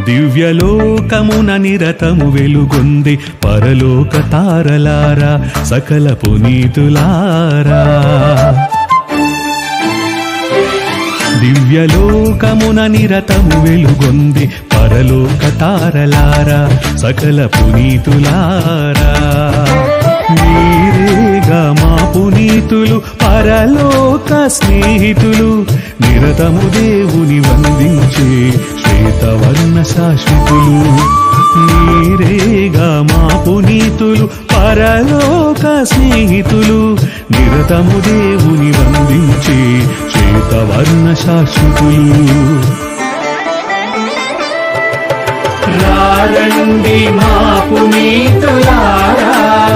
దివ్యలోకమున నిరతము వెలుగొంది పరలోక తారలారా సకల పునీతులారా దివ్యలోకమున నిరతము వెలుగొంది పరలోక తారలారా సకల పునీతులారా మీరేగా మా పునీతులు పరలోక స్నేహితులు నిరతము దేవుని వందించే శ్వేతవర్ణ శాశ్వతులు మీరేగా మా పునీతులు పరలోక స్నేహితులు నిరతము దేవుని వందించే శ్వేతవర్ణ శాశ్వతులు రారండి మా పునీతులారా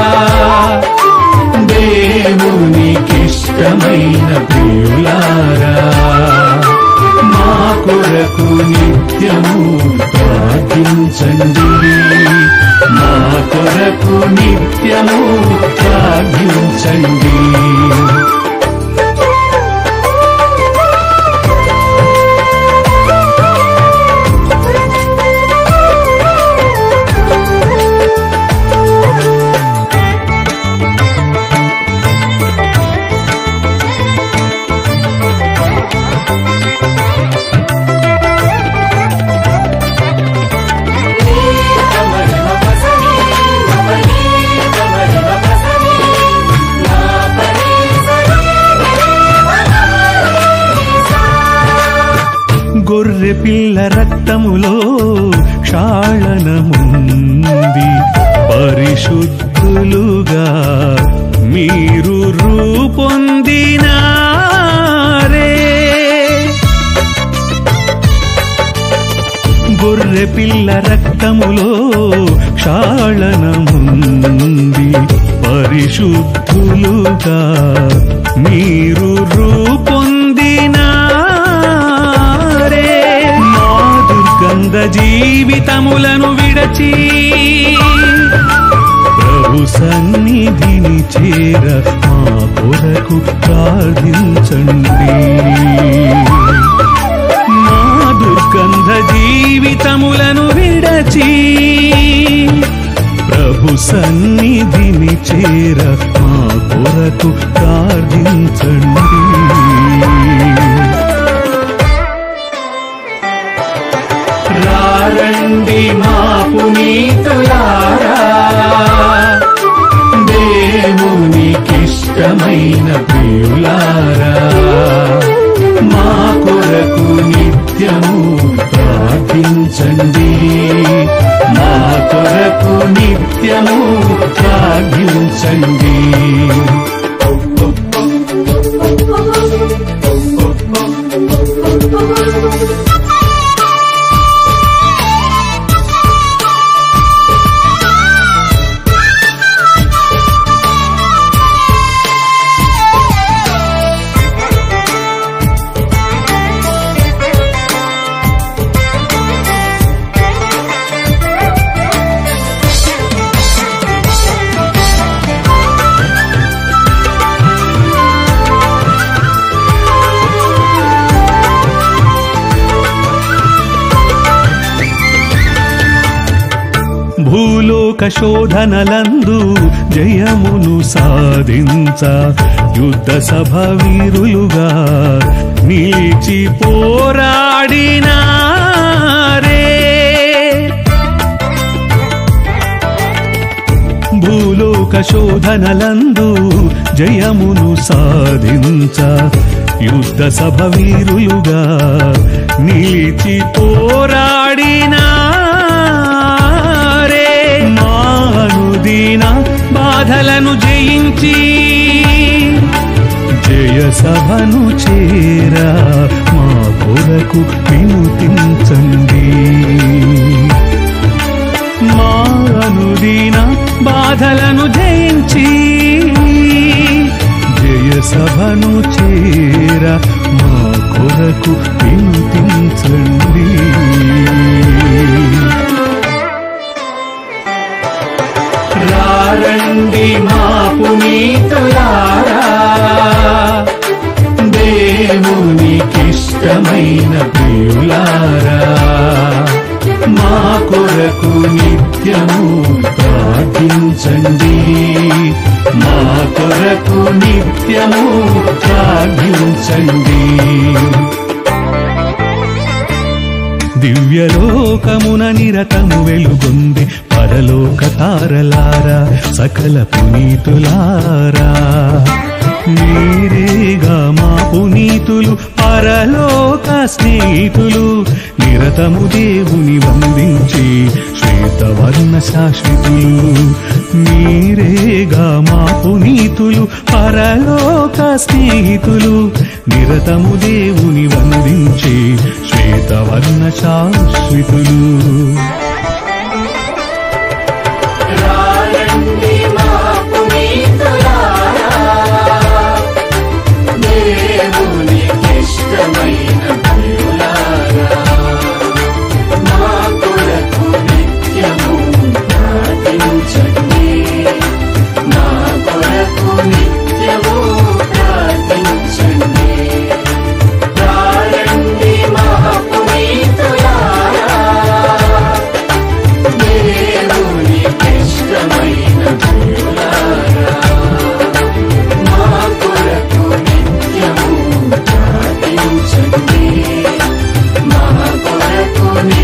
దేవునికిష్టమైన ప్రియులారా మా కొరకు నిత్యము ప్రార్థించండి మా కొరకు నిత్యము ప్రార్థించండి గొర్రె పిల్ల రక్తములో క్షాళనముంది పరిశుద్ధులుగా మీరు రూపొందినారే గొర్రె పిల్ల రక్తములో క్షాళనముంది పరిశుద్ధులుగా మీరు రూపొందినారే మా దుర్గంధ జీవితములను విడచి ప్రభు సన్నిధిని చేర మా కొరకు ప్రార్థించండి మా దుర్గంధ జీవితములను విడచి ప్రభు సన్నిధిని చేర మా కొరకు ప్రార్థించండి రారండి మా పునీతులారా దేవునికిష్టమైన ప్రియులారా మా కొరకు నిత్యము ప్రార్థించండి మా కొరకు నిత్యము ప్రార్థించండి భూలోక శోధనలందు జయమును సాధించ యుద్ధ సభ వీరులుగా నిలిచి పోరాడినారే భూలోక శోధనలందు జయమును సాధించ యుద్ధ సభ వీరులుగా నిలిచి పోరాడినారే మానుదీన బాధలను జయించి జయ సభను చేరా మా కొరకు విముతించండి మా అనుదీన బాధలను జయించి జయ సభను చేర మా కొరకు వినుతించండి రారండి మా పునీతులారా దేవునికిష్టమైన ప్రియులారా మా కొరకు నిత్యము ప్రార్థించండి మా కొరకు నిత్యము ప్రార్థించండి దివ్యలోకమున నిరతము వెలుగొంది పరలోక తారలారా సకల పునీతులారా మీరేగా మా పునీతులు పరలోక స్నేహితులు నిరతము దేవుని వందించి శ్వేతవర్ణ శాశ్వతులు మీరేగా మా పునీతులు పరలోక స్నేహితులు నిరతము దేవుని వందించి శ్వేతవర్ణ శాశ్వతులు రాయండి మా పునీతులారా, దేవునికిష్టమైన ప్రియులారా, మా కొరకు నిత్యము ప్రార్థించండి. మా కొరకు నిత్యము ప్రార్థించండి. రాయండి మా పునీతులారా, దేవునికిష్టమైన ప్రియులారా, మా కొరకు నిత్యము ప్రార్థించండి. మా కొరకు